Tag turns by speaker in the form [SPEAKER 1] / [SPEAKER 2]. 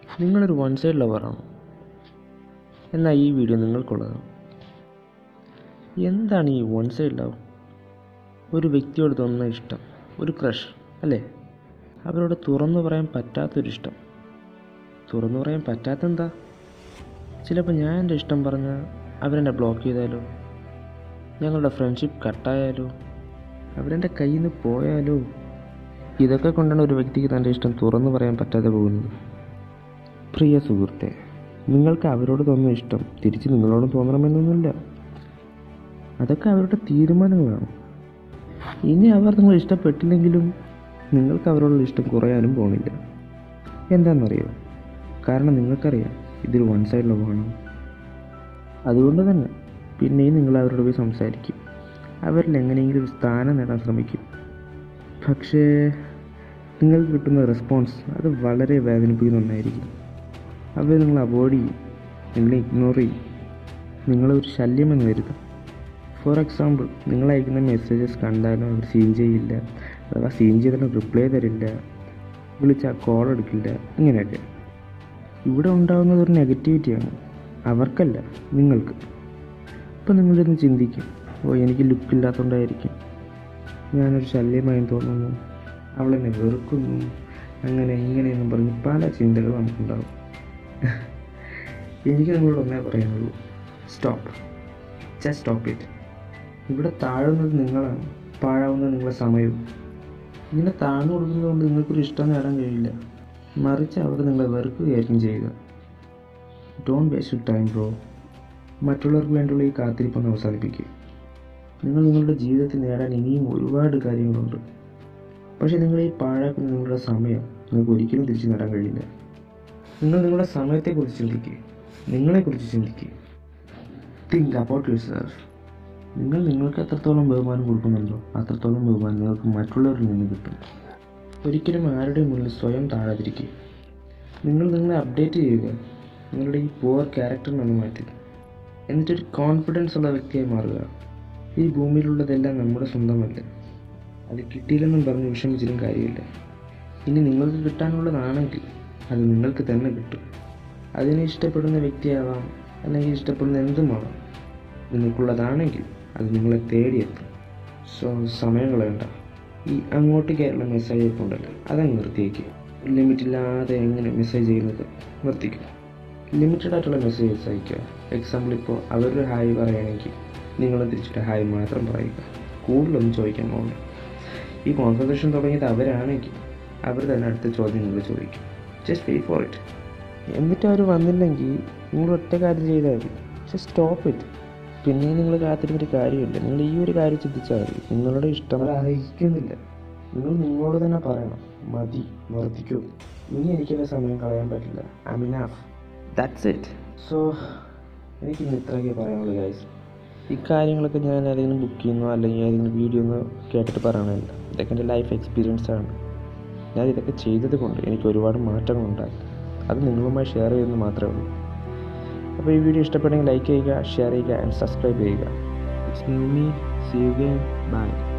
[SPEAKER 1] നിങ്ങളൊരു one side ലവറാണോ എന്നാൽ ഈ വീഡിയോ നിങ്ങൾക്കുള്ളതാണ് എന്താണ് ഈ വൺ സൈഡ് ലവ് ഒരു വ്യക്തിയോട് തോന്നുന്ന ഇഷ്ടം ഒരു ക്രഷ് അല്ലേ അവരോട് തുറന്നു പറയാൻ പറ്റാത്തൊരിഷ്ടം തുറന്നു പറയാൻ പറ്റാത്തെന്താ ചിലപ്പോൾ ഞാൻ എൻ്റെ ഇഷ്ടം പറഞ്ഞാൽ അവരെന്നെ ബ്ലോക്ക് ചെയ്താലോ ഞങ്ങളുടെ ഫ്രണ്ട്ഷിപ്പ് കട്ടായാലോ അവരെൻ്റെ കയ്യിൽ നിന്ന് പോയാലോ ഇതൊക്കെ കൊണ്ടാണ് ഒരു വ്യക്തിക്ക് തൻ്റെ ഇഷ്ടം തുറന്നു പറയാൻ പറ്റാതെ പോകുന്നത് പ്രിയ സുഹൃത്തെ നിങ്ങൾക്ക് അവരോട് തോന്നുന്ന ഇഷ്ടം തിരിച്ച് നിങ്ങളോട് തോന്നണമെന്നൊന്നുമില്ല അതൊക്കെ അവരുടെ തീരുമാനങ്ങളാണ് ഇനി അവർ നിങ്ങൾ ഇഷ്ടപ്പെട്ടില്ലെങ്കിലും നിങ്ങൾക്ക് അവരോടുള്ള ഇഷ്ടം കുറയാനും പോണില്ല എന്താണെന്നറിയോ കാരണം നിങ്ങൾക്കറിയാം ഇതൊരു വൺ സൈഡ് ലവാണ് അതുകൊണ്ട് തന്നെ പിന്നെയും നിങ്ങൾ അവരോട് പോയി സംസാരിക്കും അവരിൽ എങ്ങനെയെങ്കിലും ഒരു സ്ഥാനം നേടാൻ ശ്രമിക്കും പക്ഷേ നിങ്ങൾക്ക് കിട്ടുന്ന റെസ്പോൺസ് അത് വളരെ വേദനിപ്പിക്കുന്ന ഒന്നായിരിക്കും അവർ നിങ്ങൾ അവോയ്ഡ് ചെയ്യും നിങ്ങളെ ഇഗ്നോർ ചെയ്യും നിങ്ങളൊരു ശല്യമെന്ന് കരുതും ഫോർ എക്സാമ്പിൾ നിങ്ങൾ അയക്കുന്ന മെസ്സേജസ് കണ്ടാലും അവർ സീൻ ചെയ്യില്ല അഥവാ സീൻ ചെയ്താലും റിപ്ലൈ തരില്ല വിളിച്ചാൽ കോൾ എടുക്കില്ല ഇങ്ങനെയൊക്കെ ഇവിടെ ഉണ്ടാകുന്നത് ഒരു നെഗറ്റിവിറ്റിയാണ് അവർക്കല്ല നിങ്ങൾക്ക് ഇപ്പം നിങ്ങളിന്ന് ചിന്തിക്കും ഓ എനിക്ക് ലുക്കില്ലാത്തതുകൊണ്ടായിരിക്കും ഞാനൊരു ശല്യമായി തോന്നുന്നു അവളെന്നെ വെറുക്കുന്നു അങ്ങനെ ഇങ്ങനെയെന്നും പറഞ്ഞ് പല ചിന്തകൾ നമുക്കുണ്ടാകും എനിക്ക് നിങ്ങളോട് ഒന്നേ പറയാനുള്ളൂ സ്റ്റോപ്പ് ജസ്റ്റ് സ്റ്റോപ്പ് ഇറ്റ് ഇവിടെ താഴുന്നത് നിങ്ങളാണ് പാഴാവുന്നത് നിങ്ങളുടെ സമയവും ഇങ്ങനെ താഴ്ന്നു കൊടുക്കുന്നത് കൊണ്ട് നിങ്ങൾക്കൊരു ഇഷ്ടം നേടാൻ കഴിയില്ല മറിച്ച് അവർ നിങ്ങളെ വെറുക്കുകയായിരിക്കും ചെയ്യുക ഡോണ്ട് വേസ്റ്റ് ടൈം ബ്രോ മറ്റുള്ളവർക്ക് വേണ്ടിയുള്ള ഈ കാത്തിരിപ്പൊന്ന് അവസാനിപ്പിക്കുക നിങ്ങൾ നിങ്ങളുടെ ജീവിതത്തിൽ നേടാൻ ഇനിയും ഒരുപാട് കാര്യങ്ങളുണ്ട് പക്ഷേ നിങ്ങൾ ഈ പാഴാക്കുന്ന നിങ്ങളുടെ സമയം നിങ്ങൾക്ക് ഒരിക്കലും തിരിച്ചു നേടാൻ കഴിയില്ല നിങ്ങൾ നിങ്ങളുടെ സമയത്തെക്കുറിച്ച് ചിന്തിക്കുക നിങ്ങളെക്കുറിച്ച് ചിന്തിക്കുക തിങ്ക് അബൌട്ട് യുവർ സെൽഫ് നിങ്ങൾ നിങ്ങൾക്ക് എത്രത്തോളം ബഹുമാനം കൊടുക്കുന്നുണ്ടോ അത്രത്തോളം ബഹുമാനം നിങ്ങൾക്ക് മറ്റുള്ളവരിൽ നിന്ന് കിട്ടും ഒരിക്കലും ആരുടെയും മുന്നിൽ സ്വയം താഴാതിരിക്കുക നിങ്ങൾ നിങ്ങളെ അപ്ഡേറ്റ് ചെയ്യുക നിങ്ങളുടെ ഈ പുവർ ക്യാരക്ടർ നിന്ന് മാറ്റുക എന്നിട്ടൊരു കോൺഫിഡൻസ് ഉള്ള വ്യക്തിയായി മാറുക ഈ ഭൂമിയിലുള്ളതെല്ലാം നമ്മുടെ സ്വന്തമല്ല അത് കിട്ടിയില്ലെന്നും പറഞ്ഞ് വിഷമിച്ചിട്ടും കാര്യമില്ല ഇനി നിങ്ങൾക്ക് കിട്ടാനുള്ളതാണെങ്കിൽ അത് നിങ്ങൾക്ക് തന്നെ കിട്ടും അതിനെ ഇഷ്ടപ്പെടുന്ന വ്യക്തിയാവാം അല്ലെങ്കിൽ ഇഷ്ടപ്പെടുന്ന എന്തുമാവാം നിങ്ങൾക്കുള്ളതാണെങ്കിൽ അത് നിങ്ങളെ തേടിയെത്തും സോ സമയം കളയണ്ട ഈ അങ്ങോട്ട് കയറുന്ന മെസ്സേജ് ഒക്കെ ഉണ്ടല്ലോ അതങ്ങ് നിർത്തിയേക്ക് ലിമിറ്റ് ഇല്ലാതെ എങ്ങനെ മെസ്സേജ് ചെയ്യുന്നത് നിർത്തിക്കും ലിമിറ്റഡ് ആയിട്ടുള്ള മെസ്സേജസ് അയക്കുക എക്സാമ്പിൾ ഇപ്പോൾ അവരൊരു ഹായ് പറയുകയാണെങ്കിൽ നിങ്ങൾ തിരിച്ചിട്ട് ഹായ് മാത്രം പറയുക കൂടുതലൊന്നും ചോദിക്കാൻ പോകണ്ട ഈ കോൺവെർസേഷൻ തുടങ്ങിയത് അവരാണെങ്കിൽ അവർ തന്നെ അടുത്ത ചോദ്യം നിങ്ങൾ ചോദിക്കും ജസ്റ്റ് വെയിറ്റ് ഫോർ ഇറ്റ് എന്നിട്ട് അവർ വന്നില്ലെങ്കിൽ നിങ്ങൾ ഒറ്റ കാര്യം ചെയ്താൽ മതി ജസ്റ്റ് സ്റ്റോപ്പ് ഇറ്റ് പിന്നെ നിങ്ങൾ കാത്തിരുന്നൊരു കാര്യമില്ല നിങ്ങൾ ഈ ഒരു കാര്യം ചിന്തിച്ചാൽ മതി നിങ്ങളുടെ ഇഷ്ടം അവർ അറിയിക്കുന്നില്ല നിങ്ങൾ നിങ്ങളോട് തന്നെ പറയണം മതി നിർത്തിക്കൂ ഇനി എനിക്കെൻ്റെ സമയം കളയാൻ പറ്റില്ല ഐ മീൻ ആഫ് ദാറ്റ്സ് ഇറ്റ് സോ എനിക്ക് ഇന്ന് ഇത്രയൊക്കെ പറയാനുള്ളൂ ഗൈസ് ഈ കാര്യങ്ങളൊക്കെ ഞാൻ ഏതെങ്കിലും ബുക്ക് ചെയ്യുന്നോ അല്ലെങ്കിൽ ഏതെങ്കിലും വീഡിയോ ഒന്നോ കേട്ടിട്ട് പറയണമല്ല ഇതൊക്കെ എൻ്റെ ലൈഫ് എക്സ്പീരിയൻസ് ആണ് ഞാൻ ഇതൊക്കെ ചെയ്തത് കൊണ്ട് എനിക്ക് ഒരുപാട് മാറ്റങ്ങളുണ്ടായി അത് നിങ്ങളുമായി ഷെയർ ചെയ്യുന്നത് മാത്രമേ ഉള്ളൂ അപ്പോൾ ഈ വീഡിയോ ഇഷ്ടപ്പെട്ടെങ്കിൽ ലൈക്ക് ചെയ്യുക ഷെയർ ചെയ്യുക ആൻഡ് സബ്സ്ക്രൈബ് ചെയ്യുക it's new me see you game by